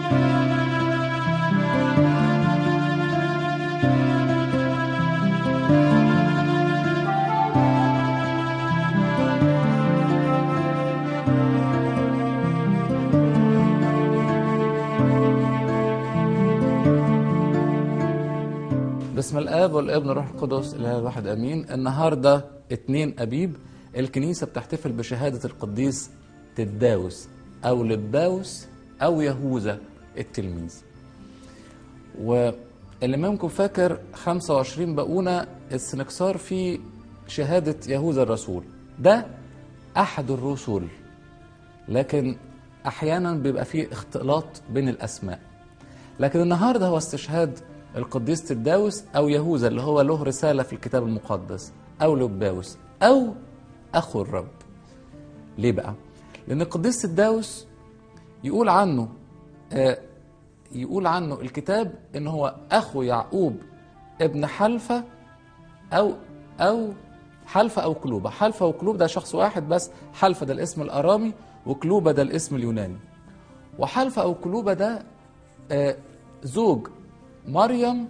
باسم الاب والابن والروح القدس الاله الواحد امين النهارده اتنين ابيب الكنيسه بتحتفل بشهاده القديس تداوس او لباوس او يهوذا التلميذ واللي منكم فاكر 25 بقونا السنكسار في شهاده يهوذا الرسول ده احد الرسل لكن احيانا بيبقى فيه اختلاط بين الاسماء لكن النهارده هو استشهاد القديس تداوس او يهوذا اللي هو له رساله في الكتاب المقدس او لباوس او اخو الرب ليه بقى لان القديس تداوس يقول عنه آه يقول عنه الكتاب ان هو اخو يعقوب ابن حلفة او او حلفة او كلوبة حلفة وكلوب ده شخص واحد بس حلفة ده الاسم الارامي وكلوبة ده الاسم اليوناني وحلفة او كلوبة ده آه زوج مريم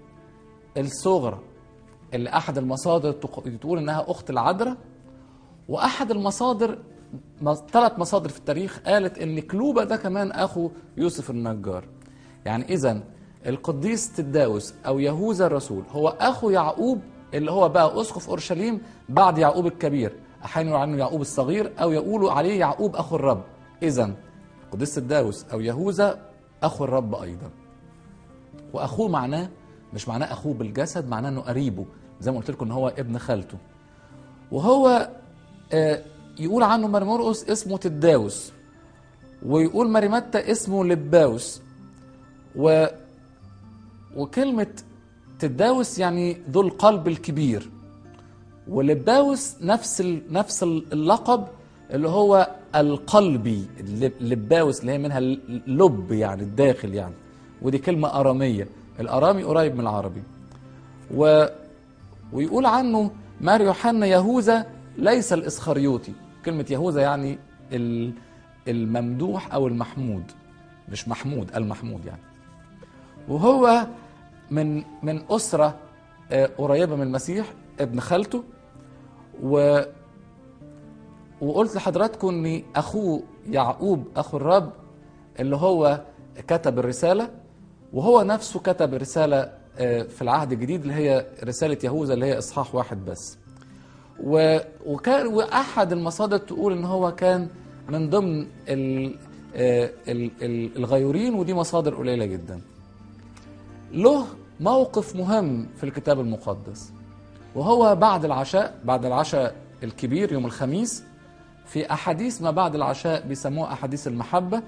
الصغرى اللي احد المصادر تقول انها اخت العذراء واحد المصادر ثلاث مصادر في التاريخ قالت ان كلوبة ده كمان اخو يوسف النجار يعني اذا القديس تداوس او يهوذا الرسول هو اخو يعقوب اللي هو بقى اسقف اورشليم بعد يعقوب الكبير احيانا يقولوا عنه يعقوب الصغير او يقولوا عليه يعقوب اخو الرب اذا القديس تداوس او يهوذا اخو الرب ايضا واخوه معناه مش معناه اخوه بالجسد معناه انه قريبه زي ما قلت لكم ان هو ابن خالته وهو آه يقول عنه مرمرقس اسمه تداوس ويقول مريمتة اسمه لباوس و وكلمة تداوس يعني ذو القلب الكبير ولباوس نفس ال... نفس اللقب اللي هو القلبي لباوس اللي هي منها اللب يعني الداخل يعني ودي كلمة أرامية الأرامي قريب من العربي و... ويقول عنه مار يوحنا يهوذا ليس الإسخريوطي كلمة يهوذا يعني الممدوح أو المحمود مش محمود المحمود يعني وهو من من أسرة قريبة من المسيح ابن خالته و وقلت لحضراتكم ان اخوه يعقوب اخو الرب اللي هو كتب الرساله وهو نفسه كتب رسالة في العهد الجديد اللي هي رسالة يهوذا اللي هي إصحاح واحد بس وكان وأحد المصادر تقول إن هو كان من ضمن ال ال ال الغيورين ودي مصادر قليلة جدا له موقف مهم في الكتاب المقدس وهو بعد العشاء بعد العشاء الكبير يوم الخميس في أحاديث ما بعد العشاء بيسموها أحاديث المحبة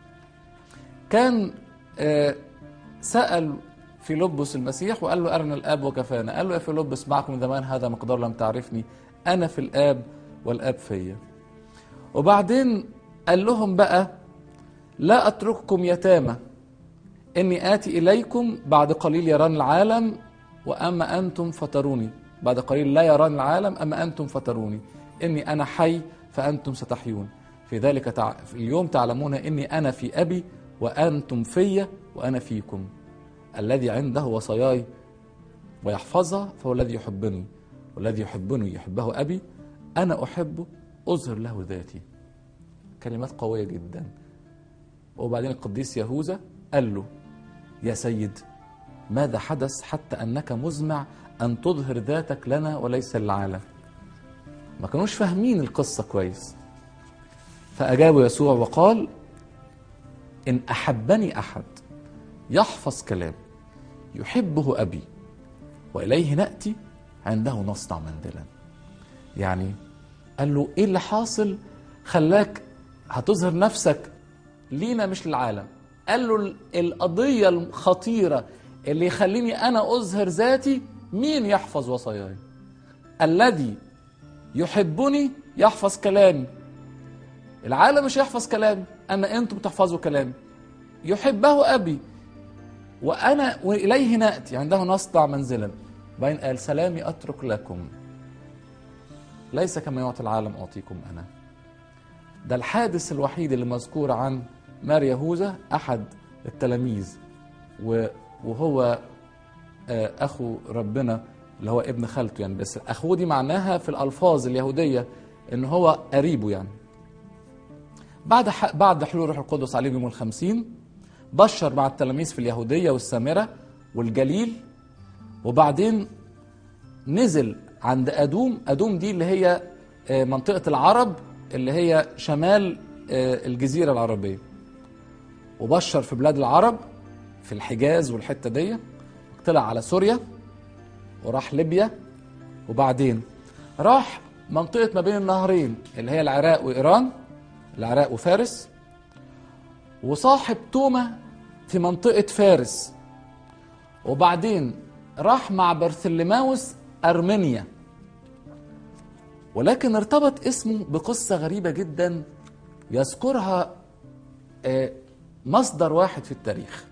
كان آه سأل فيلبس المسيح وقال له أرنا الآب وكفانا قال له يا فيلبس معكم زمان هذا مقدار لم تعرفني أنا في الآب والآب فيا وبعدين قال لهم بقى لا أترككم يتامى إني آتي إليكم بعد قليل يران العالم وأما أنتم فتروني بعد قليل لا يران العالم أما أنتم فتروني إني أنا حي فأنتم ستحيون في ذلك تع... في اليوم تعلمون إني أنا في أبي وأنتم في وأنا فيكم الذي عنده وصاياي ويحفظها فهو الذي يحبني والذي يحبني يحبه أبي أنا أحبه أظهر له ذاتي كلمات قوية جدا وبعدين القديس يهوذا قال له يا سيد ماذا حدث حتى أنك مزمع أن تظهر ذاتك لنا وليس للعالم ما كانوش فاهمين القصة كويس فأجاب يسوع وقال إن أحبني أحد يحفظ كلام يحبه أبي وإليه نأتي عنده نصنع منزلا يعني قال له إيه اللي حاصل خلاك هتظهر نفسك لينا مش للعالم قال له القضية الخطيرة اللي يخليني أنا أظهر ذاتي مين يحفظ وصاياي الذي يحبني يحفظ كلامي العالم مش يحفظ كلامي أما أنتم تحفظوا كلامي يحبه أبي وأنا وإليه نأتي عنده نصنع منزلا بعدين قال سلامي أترك لكم ليس كما يعطي العالم أعطيكم أنا ده الحادث الوحيد اللي مذكور عن مار يهوذا أحد التلاميذ و- وهو آه، اخو ربنا اللي هو ابن خالته يعني بس اخوه دي معناها في الالفاظ اليهوديه ان هو قريبه يعني بعد ح... بعد حلول روح القدس عليه يوم الخمسين بشر مع التلاميذ في اليهوديه والسامره والجليل وبعدين نزل عند ادوم ادوم دي اللي هي آه، منطقه العرب اللي هي شمال آه، الجزيره العربيه وبشر في بلاد العرب في الحجاز والحته دي طلع على سوريا وراح ليبيا وبعدين راح منطقة ما بين النهرين اللي هي العراق وإيران العراق وفارس وصاحب توما في منطقة فارس وبعدين راح مع برثلماوس أرمينيا ولكن ارتبط اسمه بقصة غريبة جدا يذكرها آه، مصدر واحد في التاريخ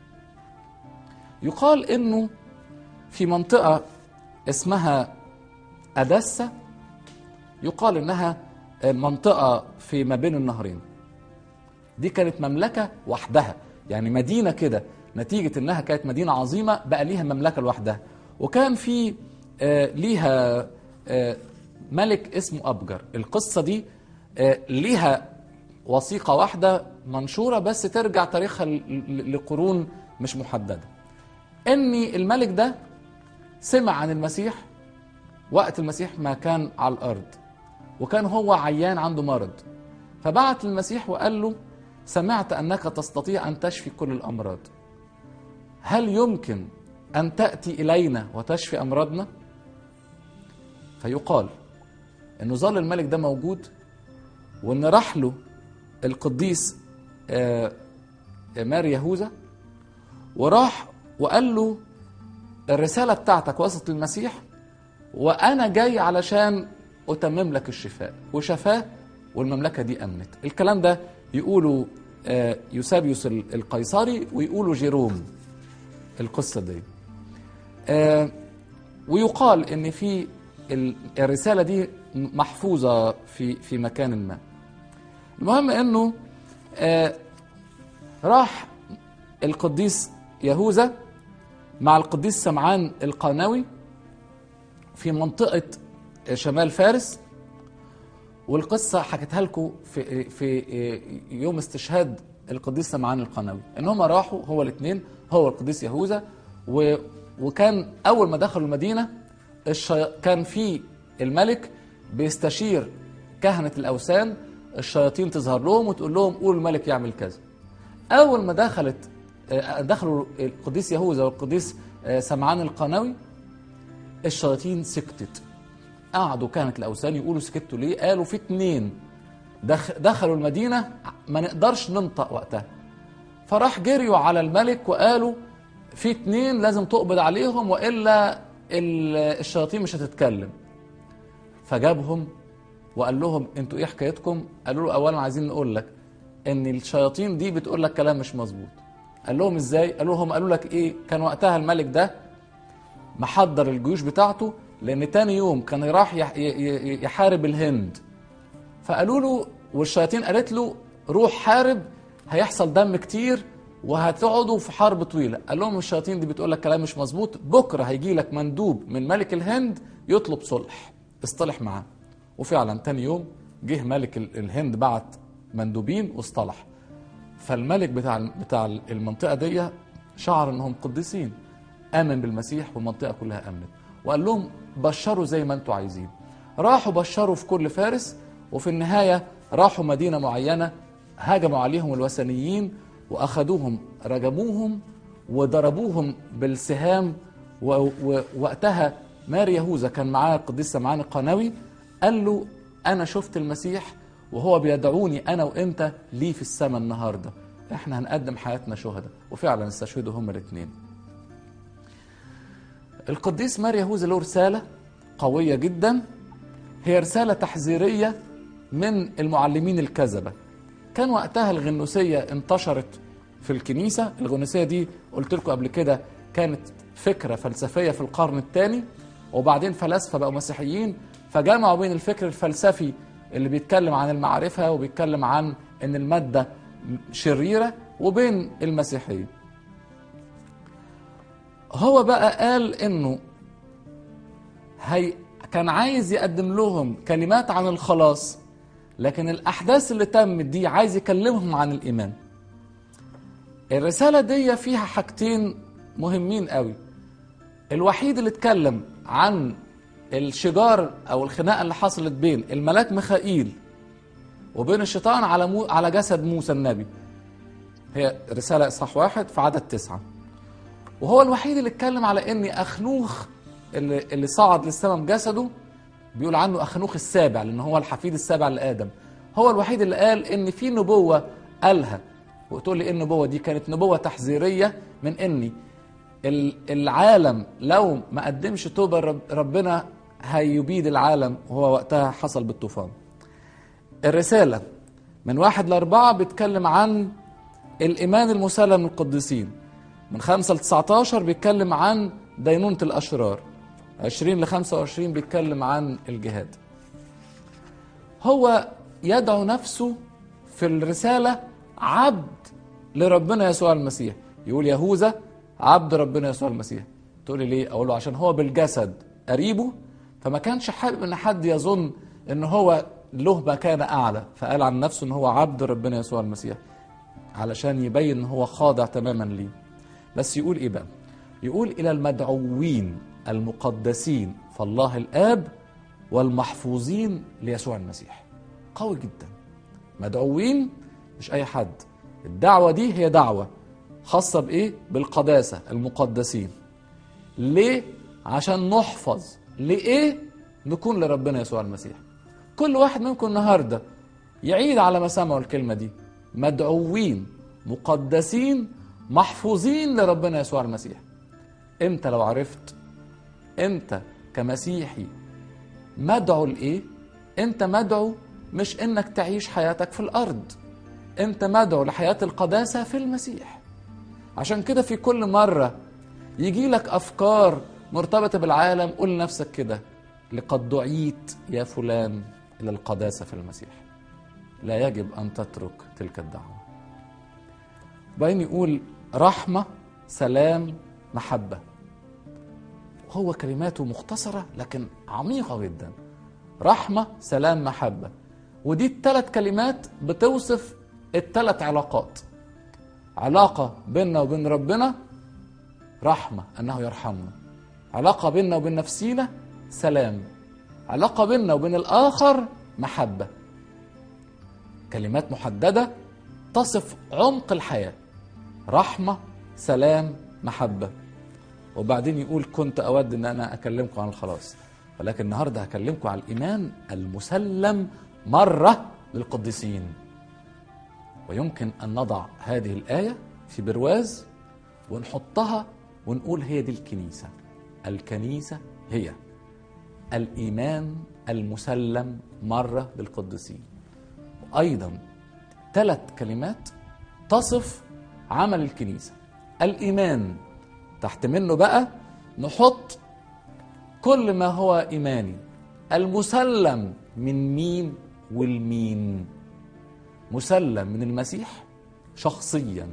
يقال انه في منطقة اسمها أدسة يقال انها منطقة في ما بين النهرين دي كانت مملكة وحدها يعني مدينة كده نتيجة انها كانت مدينة عظيمة بقى ليها مملكة لوحدها وكان في آه، ليها آه، ملك اسمه أبجر القصة دي آه، ليها وثيقة واحدة منشورة بس ترجع تاريخها ل- ل- لقرون مش محددة ان الملك ده سمع عن المسيح وقت المسيح ما كان على الارض وكان هو عيان عنده مرض فبعت للمسيح وقال له سمعت انك تستطيع ان تشفي كل الامراض هل يمكن ان تاتي الينا وتشفي امراضنا فيقال انه ظل الملك ده موجود وان راح له القديس آه، آه، مار يهوذا وراح وقال له الرسالة بتاعتك وصلت للمسيح وأنا جاي علشان أتمم لك الشفاء وشفاه والمملكة دي أمنت الكلام ده يقولوا آه، يوسابيوس ال- القيصري ويقولوا جيروم القصة دي آه، ويقال ان في ال- الرسالة دي محفوظة في في مكان ما المهم انه آه، راح القديس يهوذا مع القديس سمعان القانوي في منطقة شمال فارس والقصة حكيتها لكم في في يوم استشهاد القديس سمعان القانوي ان هم راحوا هو الاثنين هو القديس يهوذا و وكان اول ما دخلوا المدينة الشي... كان في الملك بيستشير كهنة الاوثان الشياطين تظهر لهم وتقول لهم قولوا الملك يعمل كذا اول ما دخلت آه، دخلوا القديس يهوذا والقديس آه، سمعان القانوي الشياطين سكتت قعدوا كانت الاوثان يقولوا سكتوا ليه قالوا في اتنين دخ دخلوا المدينه ما نقدرش ننطق وقتها فراح جريوا على الملك وقالوا في اتنين لازم تقبض عليهم والا ال- الشياطين مش هتتكلم فجابهم وقال لهم انتوا ايه حكايتكم قالوا له اولا عايزين نقول لك ان الشياطين دي بتقول لك كلام مش مظبوط قال لهم ازاي قالوا لهم قالوا لك ايه كان وقتها الملك ده محضر الجيوش بتاعته لان تاني يوم كان راح يح- ي- ي- يحارب الهند فقالوا له والشياطين قالت له روح حارب هيحصل دم كتير وهتقعدوا في حرب طويله قال لهم الشياطين دي بتقول لك كلام مش مظبوط بكره هيجي لك مندوب من ملك الهند يطلب صلح اصطلح معاه وفعلا تاني يوم جه ملك ال- الهند بعت مندوبين واصطلح فالملك بتاع بتاع المنطقه دي شعر انهم قديسين امن بالمسيح والمنطقه كلها امنت وقال لهم بشروا زي ما انتوا عايزين راحوا بشروا في كل فارس وفي النهايه راحوا مدينه معينه هاجموا عليهم الوثنيين واخذوهم رجموهم وضربوهم بالسهام و- و- وقتها مار يهوذا كان معاه القديس سمعان القناوي قال له انا شفت المسيح وهو بيدعوني انا وانت ليه في السماء النهارده احنا هنقدم حياتنا شهداء وفعلا استشهدوا هما الاثنين القديس مار يهوذا له رساله قويه جدا هي رساله تحذيريه من المعلمين الكذبه كان وقتها الغنوسيه انتشرت في الكنيسه الغنوسيه دي قلت لكم قبل كده كانت فكره فلسفيه في القرن الثاني وبعدين فلاسفه بقوا مسيحيين فجمعوا بين الفكر الفلسفي اللي بيتكلم عن المعرفه وبيتكلم عن ان الماده شريره وبين المسيحيه هو بقى قال انه هي كان عايز يقدم لهم كلمات عن الخلاص لكن الاحداث اللي تمت دي عايز يكلمهم عن الايمان الرساله دي فيها حاجتين مهمين قوي الوحيد اللي اتكلم عن الشجار او الخناقه اللي حصلت بين الملاك ميخائيل وبين الشيطان على مو على جسد موسى النبي هي رساله اصحاح واحد في عدد تسعه وهو الوحيد اللي اتكلم على ان اخنوخ اللي, اللي صعد للسماء بجسده بيقول عنه اخنوخ السابع لان هو الحفيد السابع لادم هو الوحيد اللي قال ان في نبوه قالها وتقول لي ايه النبوه دي كانت نبوه تحذيريه من ان العالم لو ما قدمش توبه ربنا هيبيد العالم وهو وقتها حصل بالطوفان الرساله من واحد لاربعه بيتكلم عن الايمان المسلم للقديسين من 5 ل 19 بيتكلم عن دينونة الأشرار 20 ل 25 بيتكلم عن الجهاد هو يدعو نفسه في الرسالة عبد لربنا يسوع المسيح يقول يهوذا عبد ربنا يسوع المسيح تقول لي ليه اقول له عشان هو بالجسد قريبه فما كانش حابب ان حد يظن ان هو له مكانه اعلى فقال عن نفسه ان هو عبد ربنا يسوع المسيح علشان يبين ان هو خاضع تماما ليه بس يقول ايه بقى يقول الى المدعوين المقدسين فالله الاب والمحفوظين ليسوع المسيح قوي جدا مدعوين مش اي حد الدعوه دي هي دعوه خاصه بايه بالقداسه المقدسين ليه عشان نحفظ لايه نكون لربنا يسوع المسيح كل واحد منكم النهارده يعيد على مسامعه الكلمه دي مدعوين مقدسين محفوظين لربنا يسوع المسيح انت لو عرفت انت كمسيحي مدعو لايه انت مدعو مش انك تعيش حياتك في الارض انت مدعو لحياه القداسه في المسيح عشان كده في كل مره يجي لك افكار مرتبطه بالعالم قول لنفسك كده لقد دعيت يا فلان الى القداسه في المسيح لا يجب ان تترك تلك الدعوه وبعدين يقول رحمه سلام محبه هو كلماته مختصره لكن عميقه جدا رحمه سلام محبه ودي الثلاث كلمات بتوصف الثلاث علاقات علاقه بيننا وبين ربنا رحمه انه يرحمنا علاقه بيننا وبين نفسينا سلام علاقه بيننا وبين الاخر محبه كلمات محدده تصف عمق الحياه رحمه سلام محبه وبعدين يقول كنت اود ان انا اكلمكم عن الخلاص ولكن النهارده هكلمكم عن الايمان المسلم مره للقديسين ويمكن ان نضع هذه الايه في برواز ونحطها ونقول هي دي الكنيسه الكنيسه هي الايمان المسلم مره للقديسين وايضا ثلاث كلمات تصف عمل الكنيسه الايمان تحت منه بقى نحط كل ما هو ايماني المسلم من مين والمين مسلم من المسيح شخصيا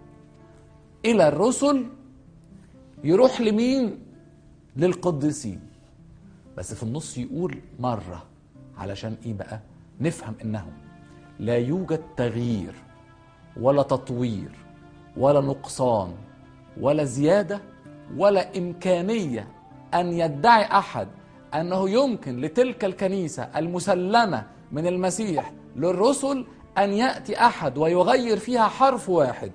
الى الرسل يروح لمين للقديسين بس في النص يقول مره علشان ايه بقى نفهم انه لا يوجد تغيير ولا تطوير ولا نقصان ولا زياده ولا امكانيه ان يدعي احد انه يمكن لتلك الكنيسه المسلمه من المسيح للرسل ان ياتي احد ويغير فيها حرف واحد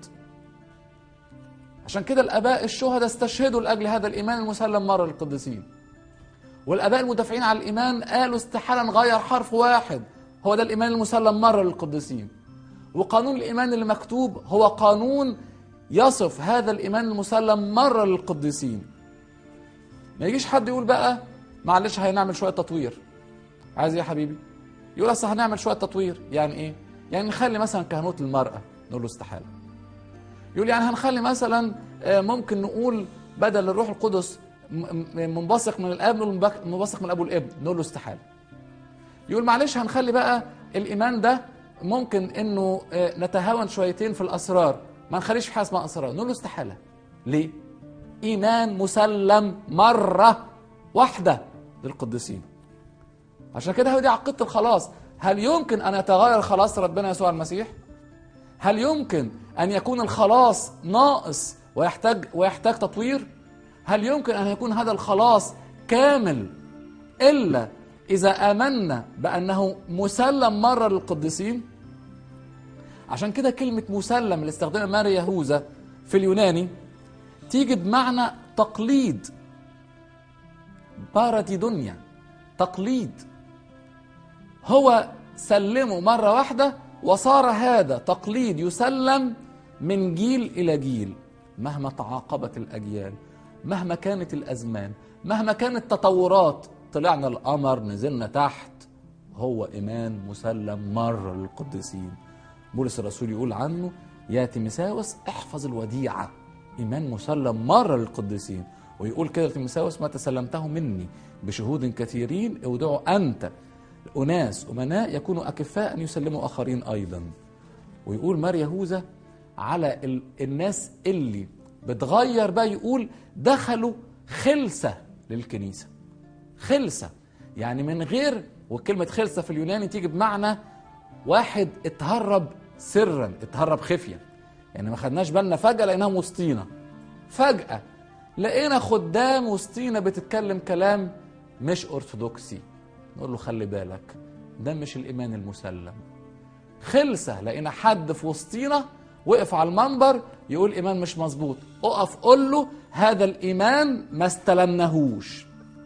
عشان كده الاباء الشهداء استشهدوا لاجل هذا الايمان المسلم مره للقديسين والاباء المدافعين عن الايمان قالوا استحاله نغير حرف واحد هو ده الايمان المسلم مره للقديسين وقانون الايمان اللي مكتوب هو قانون يصف هذا الايمان المسلم مره للقديسين ما يجيش حد يقول بقى معلش هنعمل شويه تطوير عايز ايه يا حبيبي يقول اصل هنعمل شويه تطوير يعني ايه يعني نخلي مثلا كهنوت المراه نقول له استحاله يقول يعني هنخلي مثلا ممكن نقول بدل الروح القدس منبثق من الاب نقول منبثق من الاب والابن نقول له استحاله يقول معلش هنخلي بقى الايمان ده ممكن انه نتهاون شويتين في الاسرار ما نخليش في حاجه اسمها اسرار نقول له استحاله ليه إيمان مسلم مرة واحدة للقديسين عشان كده هو دي عقيدة الخلاص هل يمكن أن يتغير خلاص ربنا يسوع المسيح؟ هل يمكن أن يكون الخلاص ناقص ويحتاج ويحتاج تطوير؟ هل يمكن أن يكون هذا الخلاص كامل إلا إذا آمنا بأنه مسلم مرة للقديسين؟ عشان كده كلمة مسلم اللي استخدمها ماري يهوذا في اليوناني تيجي بمعنى تقليد بارتي دنيا تقليد هو سلمه مرة واحدة وصار هذا تقليد يسلم من جيل إلى جيل مهما تعاقبت الأجيال مهما كانت الأزمان مهما كانت التطورات طلعنا القمر نزلنا تحت هو إيمان مسلم مرة للقديسين بولس الرسول يقول عنه يا تيمساوس احفظ الوديعة إيمان مسلم مرة للقديسين ويقول كده تيمساوس ما تسلمته مني بشهود كثيرين اودعوا أنت أناس أمناء يكونوا أكفاء أن يسلموا آخرين أيضا ويقول مار يهوذا على ال... الناس اللي بتغير بقى يقول دخلوا خلسة للكنيسة خلسة يعني من غير وكلمة خلسة في اليوناني تيجي بمعنى واحد اتهرب سرا اتهرب خفية يعني ما خدناش بالنا فجأة لقيناهم وسطينا فجأة لقينا خدام وسطينا بتتكلم كلام مش أرثوذكسي نقول له خلي بالك ده مش الإيمان المسلم خلسة لقينا حد في وسطينا وقف على المنبر يقول إيمان مش مظبوط اقف قول له هذا الإيمان ما استلمناهوش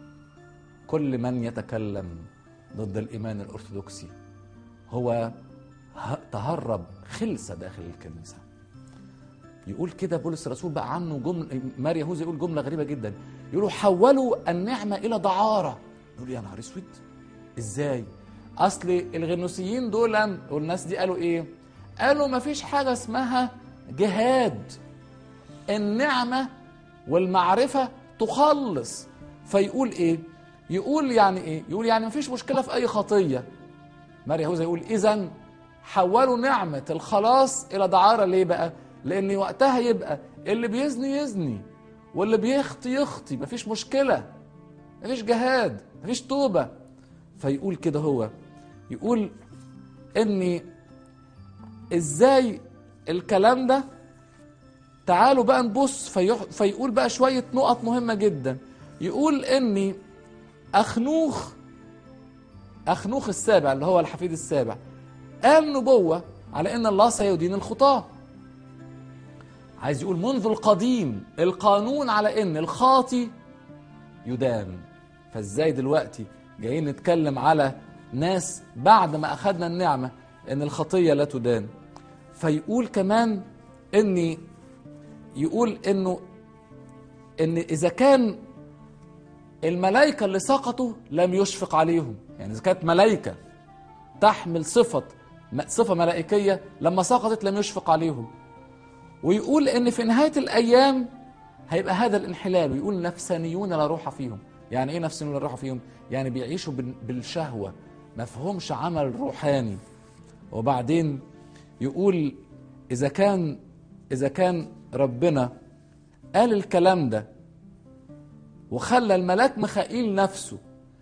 كل من يتكلم ضد الإيمان الأرثوذكسي هو تهرب خلسة داخل الكنيسة يقول كده بولس الرسول بقى عنه جملة مار يهوذا يقول جملة غريبة جدا يقولوا حولوا النعمة إلى دعارة يقول يا نهار اسود ازاي اصل الغنوسيين دول والناس دي قالوا ايه قالوا ما فيش حاجة اسمها جهاد النعمة والمعرفة تخلص فيقول ايه يقول يعني ايه يقول يعني ما فيش مشكلة في اي خطية مار يهوذا يقول اذا حولوا نعمة الخلاص الى دعارة ليه بقى لان وقتها يبقى اللي بيزني يزني واللي بيخطي يخطي مفيش مشكلة مفيش جهاد مفيش توبة فيقول كده هو يقول اني ازاي الكلام ده تعالوا بقى نبص في فيقول بقى شوية نقط مهمة جدا يقول اني اخنوخ اخنوخ السابع اللي هو الحفيد السابع قال نبوة على ان الله سيدين الخطاه عايز يقول منذ القديم القانون على ان الخاطي يدان فازاي دلوقتي جايين نتكلم على ناس بعد ما اخذنا النعمه ان الخطيه لا تدان فيقول كمان اني يقول انه ان اذا كان الملائكه اللي سقطوا لم يشفق عليهم يعني اذا كانت ملائكه تحمل صفه صفه ملائكيه لما سقطت لم يشفق عليهم ويقول ان في نهايه الايام هيبقى هذا الانحلال ويقول نفسانيون لا روح فيهم يعني ايه نفسانيون لا روح فيهم يعني بيعيشوا بالشهوه ما فيهمش عمل روحاني وبعدين يقول اذا كان اذا كان ربنا قال الكلام ده وخلى الملاك ميخائيل نفسه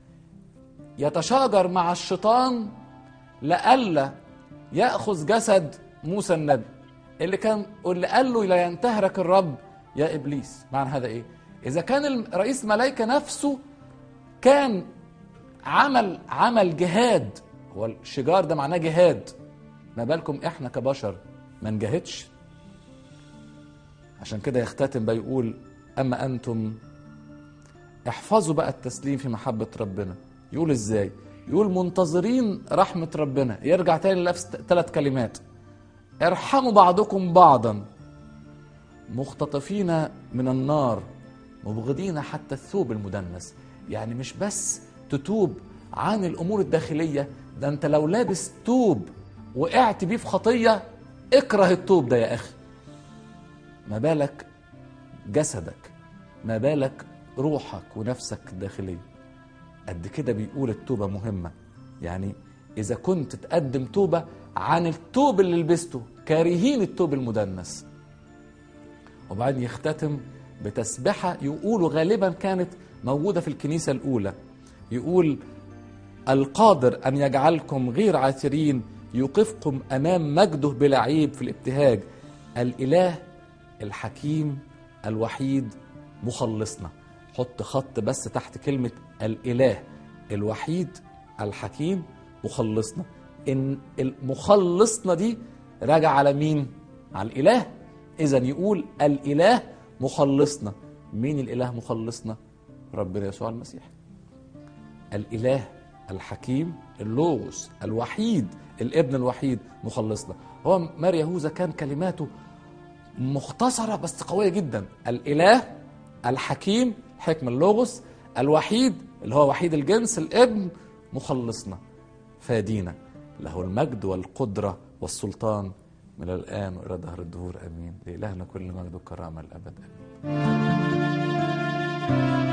يتشاجر مع الشيطان لئلا ياخذ جسد موسى النبي اللي كان اللي قال له لا ينتهرك الرب يا ابليس معنى هذا ايه اذا كان رئيس الملائكه نفسه كان عمل عمل جهاد هو الشجار ده معناه جهاد ما بالكم احنا كبشر ما نجاهدش عشان كده يختتم بقى يقول اما انتم احفظوا بقى التسليم في محبه ربنا يقول ازاي يقول منتظرين رحمه ربنا يرجع تاني لنفس ثلاث كلمات ارحموا بعضكم بعضا مختطفين من النار مبغضين حتى الثوب المدنس يعني مش بس تتوب عن الامور الداخليه ده انت لو لابس توب وقعت بيه في خطيه اكره التوب ده يا اخي ما بالك جسدك ما بالك روحك ونفسك الداخليه قد كده بيقول التوبه مهمه يعني اذا كنت تقدم توبه عن التوب اللي لبسته كارهين التوب المدنس وبعدين يختتم بتسبحة يقولوا غالبا كانت موجودة في الكنيسة الأولى يقول القادر أن يجعلكم غير عاثرين يوقفكم أمام مجده بلا عيب في الابتهاج الإله الحكيم الوحيد مخلصنا حط خط بس تحت كلمة الإله الوحيد الحكيم مخلصنا إن المخلصنا دي راجع على مين؟ على الإله إذا يقول الإله مخلصنا مين الإله مخلصنا؟ ربنا يسوع المسيح الإله الحكيم اللوغوس الوحيد الابن الوحيد مخلصنا هو مار يهوذا كان كلماته مختصرة بس قوية جدا الإله الحكيم حكم اللوغوس الوحيد اللي هو وحيد الجنس الابن مخلصنا فادينا له المجد والقدرة والسلطان من الآن وإلى دهر الدهور آمين لإلهنا كل مجد وكرامة الأبد آمين